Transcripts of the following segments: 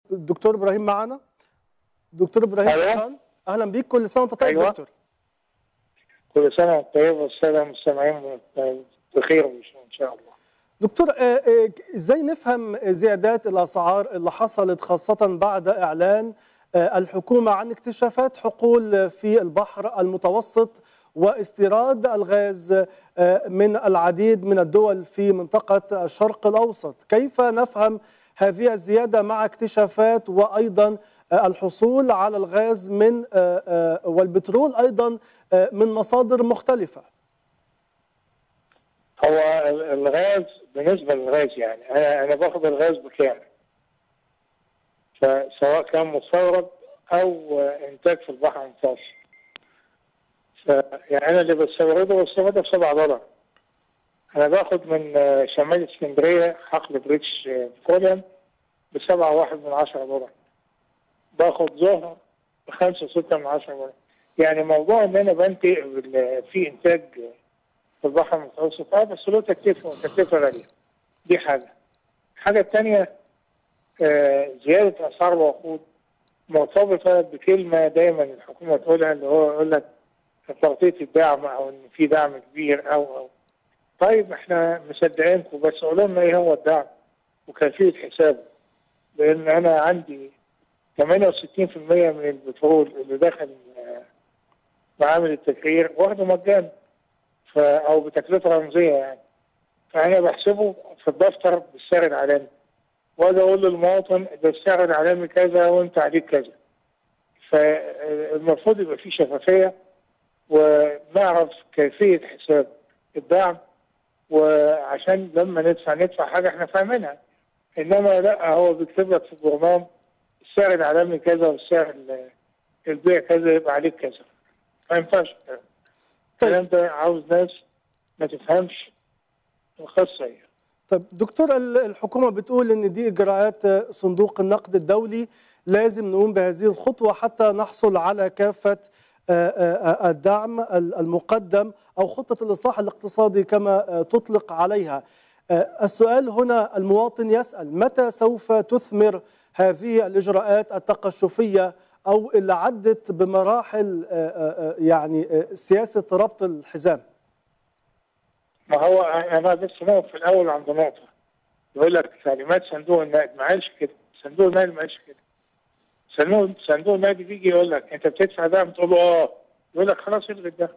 الدكتور ابراهيم معنا دكتور ابراهيم أيوة. حسن اهلا بيك كل سنه وانت طيب أيوة. دكتور كل سنة وانت طيب والسادة المستمعين بخير إن شاء الله. دكتور آه، آه، ازاي نفهم زيادات الاسعار اللي حصلت خاصه بعد اعلان آه، الحكومه عن اكتشافات حقول في البحر المتوسط واستيراد الغاز آه، من العديد من الدول في منطقه الشرق الاوسط كيف نفهم هذه الزياده مع اكتشافات وايضا آه، الحصول على الغاز من آه، آه، والبترول ايضا آه، من مصادر مختلفه هو ال- الغاز بالنسبة للغاز يعني أنا أنا باخد الغاز بكام؟ فسواء كان مستورد أو إنتاج في البحر المتوسط. ف يعني أنا اللي بستورده بستورده ب 7 دولار. أنا باخد من آه، شمال اسكندرية حقل بريتش آه، بتروليوم ب 7.1 من 10 دولار. باخد زهر ب 5.6 من 10 دولار. يعني موضوع إن أنا بنتج بال- في إنتاج في البحر المتوسط اه بس له تكلفه تكلفه غاليه دي حاجه الحاجه الثانيه آه زياده اسعار الوقود مرتبطه بكلمه دايما الحكومه تقولها اللي هو يقول لك تغطيه الدعم او ان في دعم كبير او او طيب احنا مصدقينكم بس قولوا لنا ايه هو الدعم وكيفيه حسابه لان انا عندي 68% من البترول اللي داخل آه، معامل التكرير واخده مجانا ف- او بتكلفه رمزيه يعني فانا بحسبه في الدفتر بالسعر العالمي واجي اقول للمواطن ده السعر العالمي كذا وانت عليك كذا فالمفروض يبقى في شفافيه ونعرف كيفيه حساب الدعم وعشان لما ندفع ندفع حاجه احنا فاهمينها انما لا هو بيكتب لك في البرنامج السعر العالمي كذا والسعر ال- البيع كذا يبقى عليك كذا ما ينفعش الكلام الكلام ده عاوز ناس ما تفهمش القصه ايه طيب دكتور ال- الحكومة بتقول إن دي إجراءات آه، صندوق النقد الدولي لازم نقوم بهذه الخطوة حتى نحصل على كافة آه، آه، آه، الدعم ال- المقدم أو خطة الإصلاح الاقتصادي كما آه، تطلق عليها آه، السؤال هنا المواطن يسأل متى سوف تثمر هذه الإجراءات التقشفية أو اللي عدت بمراحل آه، آه، آه، يعني آه، سياسة ربط الحزام ما هو انا بس نقف في الاول عند نقطه يقول لك تعليمات صندوق النقد ما قالش كده صندوق النقد ما قالش كده صندوق صندوق النقد بيجي يقول لك انت بتدفع دعم تقول له اه يقول لك خلاص الغي الدعم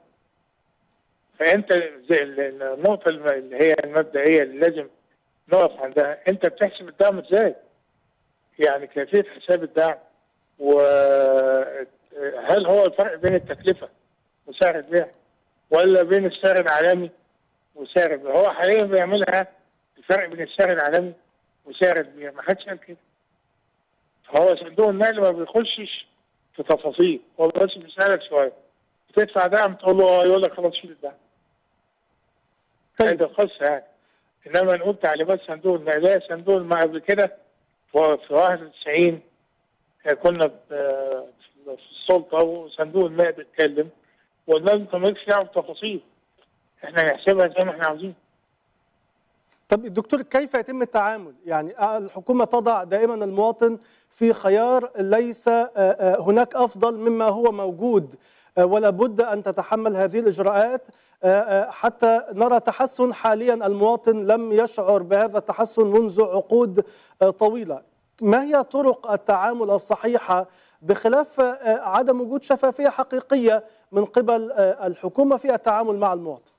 فانت زي ال- ال- النقطه الم- اللي هي المبدئيه اللي لازم نقف عندها انت بتحسب الدعم ازاي؟ يعني كيفيه حساب الدعم وهل هو الفرق بين التكلفه وسعر البيع ولا بين السعر العالمي وسعر البيع هو حاليا بيعملها الفرق بين السعر العالمي وسعر البيع ما حدش قال كده فهو صندوق النقل ما بيخشش في تفاصيل هو بس بيسألك شويه بتدفع دعم تقول له اه يقول لك خلاص شيل الدعم طيب. هذا القصه يعني انما نقول تعليمات صندوق النقل لا صندوق ما قبل كده في في 91 كنا ب- في السلطه وصندوق النقد اتكلم وقلنا له انت مالكش دعوه بالتفاصيل احنا نحسبها زي ما احنا عاوزين طب دكتور كيف يتم التعامل؟ يعني الحكومة تضع دائما المواطن في خيار ليس آه، آه، هناك أفضل مما هو موجود آه، ولا بد أن تتحمل هذه الإجراءات آه، آه، حتى نرى تحسن حاليا المواطن لم يشعر بهذا التحسن منذ عقود آه، طويلة ما هي طرق التعامل الصحيحة بخلاف آه، عدم وجود شفافية حقيقية من قبل آه، الحكومة في التعامل مع المواطن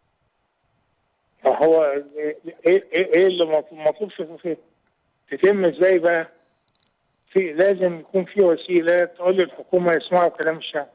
فهو ايه ايه ايه اللي مطلوب مطلوب شفافيه تتم ازاي بقى؟ في لازم يكون في وسيله تقول للحكومه يسمعوا كلام الشعب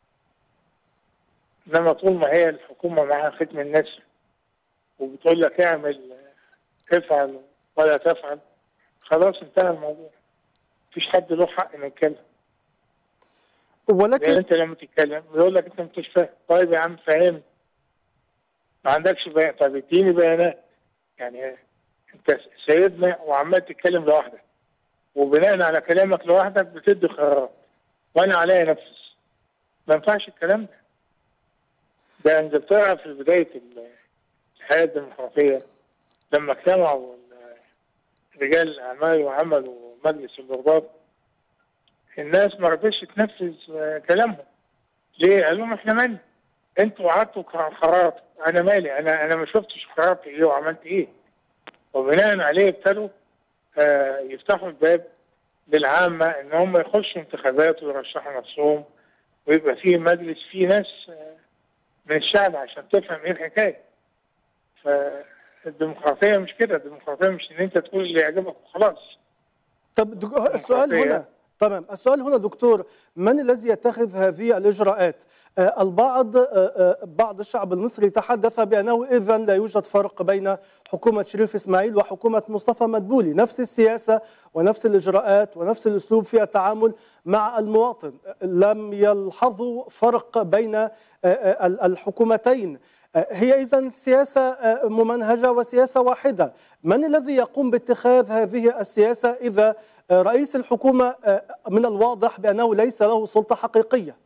انما طول ما هي الحكومه معاها ختم النسر وبتقول لك اعمل افعل ولا تفعل خلاص انتهى الموضوع مفيش حد له حق انه يتكلم لان ولكن انت لما تتكلم يقول لك انت ما انتش فاهم طيب يا عم فاهم ما عندكش بيان طب اديني بيانات يعني انت سيدنا وعمال تتكلم لوحدك وبناء على كلامك لوحدك بتدي قرارات وانا عليا انفذ ما ينفعش الكلام ده ده انجلترا في بدايه ال- الحياه الديمقراطيه لما اجتمعوا ال- رجال الاعمال وعملوا مجلس الضباط الناس ما رضتش تنفذ آه، كلامهم ليه؟ قال لهم احنا مالنا انتوا قعدتوا قرارات انا مالي انا انا ما شفتش قرارات ايه وعملت ايه وبناء عليه ابتدوا آه، يفتحوا الباب للعامة ان هم يخشوا انتخابات ويرشحوا نفسهم ويبقى فيه مجلس فيه ناس آه، من الشعب عشان تفهم ايه الحكاية فالديمقراطية مش كده الديمقراطية مش ان انت تقول اللي يعجبك وخلاص طب دك- السؤال هنا تمام السؤال هنا دكتور من الذي يتخذ هذه الإجراءات آه، البعض آه، آه، بعض الشعب المصري تحدث بأنه إذا لا يوجد فرق بين حكومة شريف إسماعيل وحكومة مصطفى مدبولي نفس السياسة ونفس الإجراءات ونفس الأسلوب في التعامل مع المواطن لم يلحظوا فرق بين آه، آه، الحكومتين آه، هي إذا سياسة آه، ممنهجة وسياسة واحدة من الذي يقوم باتخاذ هذه السياسة إذا آه، رئيس الحكومة آه، من الواضح بأنه ليس له سلطة حقيقية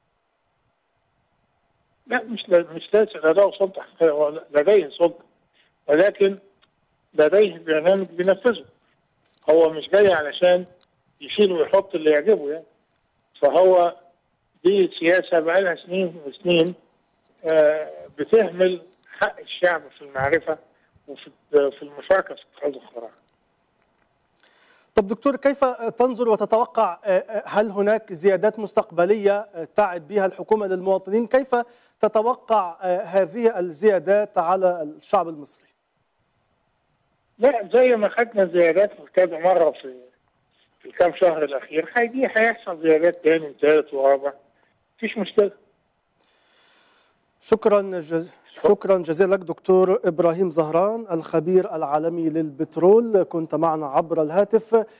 لا مش ل- مش ليس لديه سلطة حقيقية، هو لديه سلطة ولكن لديه برنامج بينفذه هو مش جاي علشان يشيل ويحط اللي يعجبه يعني فهو دي سياسة بقالها سنين وسنين آه، بتهمل حق الشعب في المعرفة وفي في المشاركة في اتخاذ القرار طب دكتور كيف تنظر وتتوقع آه، هل هناك زيادات مستقبلية آه، تعد بها الحكومة للمواطنين كيف تتوقع آه، هذه الزيادات على الشعب المصري لا زي ما خدنا زيادات كذا مرة في في الكام شهر الأخير هيجي هيحصل زيادات تاني وتالت ورابع مفيش مشكلة شكرا جز... شكرا جزيلا لك دكتور ابراهيم زهران الخبير العالمي للبترول كنت معنا عبر الهاتف